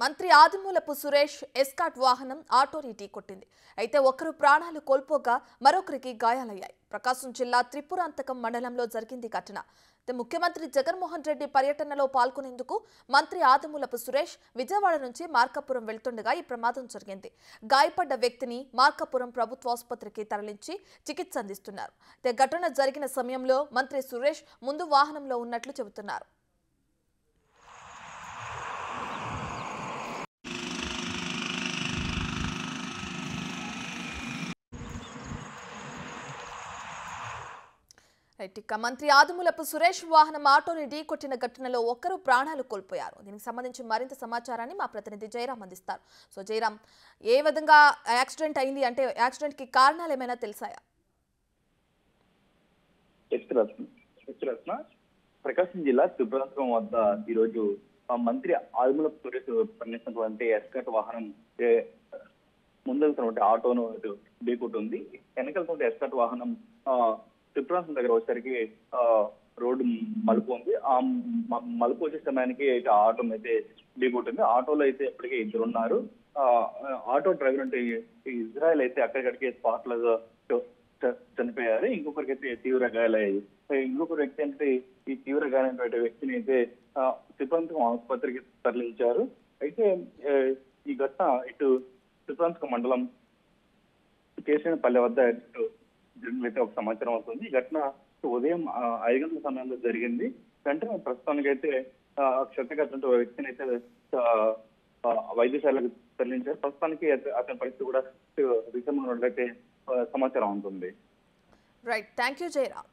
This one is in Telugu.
మంత్రి ఆదిమూలపు సురేష్ ఎస్కాట్ వాహనం ఆటోని ఢీకొట్టింది అయితే ఒకరు ప్రాణాలు కోల్పోగా మరొకరికి గాయాలయ్యాయి ప్రకాశం జిల్లా త్రిపురాంతకం మండలంలో జరిగింది ఘటన అయితే ముఖ్యమంత్రి జగన్మోహన్ రెడ్డి పర్యటనలో పాల్గొనేందుకు మంత్రి ఆదిమూలపు సురేష్ విజయవాడ నుంచి మార్కాపురం వెళ్తుండగా ఈ ప్రమాదం జరిగింది గాయపడ్డ వ్యక్తిని మార్కాపురం ప్రభుత్వ ఆసుపత్రికి తరలించి చికిత్స అందిస్తున్నారు అయితే ఘటన జరిగిన సమయంలో మంత్రి సురేష్ ముందు వాహనంలో ఉన్నట్లు చెబుతున్నారు రైట్ ఇక మంత్రి ఆదిమూలపు సురేష్ వాహనం ఆటోని ఢీకొట్టిన ఘటనలో ఒక్కరు ప్రాణాలు కోల్పోయారు దీనికి సంబంధించి మరింత సమాచారాన్ని మా ప్రతినిధి జయరాం అందిస్తారు సో జయరాం ఏ విధంగా యాక్సిడెంట్ అయింది అంటే యాక్సిడెంట్ కి కారణాలు ఏమైనా తెలిసాయా ఎక్స్రత్న ఎక్స్రత్న ప్రకాశం జిల్లా త్రిపురాంతకం వద్ద ఈరోజు ఆ మంత్రి ఆదిమూల సురేష్ పనిచేసినటువంటి ఎస్కట్ వాహనం ఏ, ముందెళ్తున్నటువంటి ఆటోను ఇటు ఢీకొట్టుంది వెనకెళ్తున్న ఎస్కట్ వాహనం ఆ, త్రిపురాంతకం దగ్గర వచ్చేసరికి ఆ, రోడ్డు మలుపు ఉంది ఆ మ- మలుపు వచ్చే సమయానికి ఇటు ఆటో అయితే ఢీకొట్టింది ఆటోలో అయితే ఇప్పటికే ఇద్దరు ఉన్నారు ఆ, ఆటో డ్రైవర్ అంటే ఈ ఇజ్రాయెల్ అయితే అక్కడికడికే స్పాట్ లో చ- చనిపోయారు ఇంకొకరికి అయితే తీవ్ర గాయాలయ్యాయి ఇంకొక వ్యక్తి అంటే ఈ తీవ్ర గాయమైనటువంటి వ్యక్తిని అయితే ఆ, త్రిపురాంతకం ఆసుపత్రికి తరలించారు అయితే ఏ, ఈ ఘటన ఇటు త్రిపురాంతకం మండలం కేశవపల్లె వద్ద ఇటు జరిగినట్టు ఒక సమాచారం అవుతుంది ఈ ఘటన ఉదయం ఆ, ఐదు గంటల సమయంలో జరిగింది వెంటనే ప్రస్తుతానికైతే ఆ, క్షతగతిన వ్యక్తిని అయితే ఆ, ఆ, వైద్యశాలకు తరలించారు ప్రస్తుతానికి అత- అతని పరిస్థితి కూడా విషమంగా ఉన్నట్లయితే ఆ, సమాచారం ఉంటుంది రైట్ థ్యాంక్ యూ జయరాం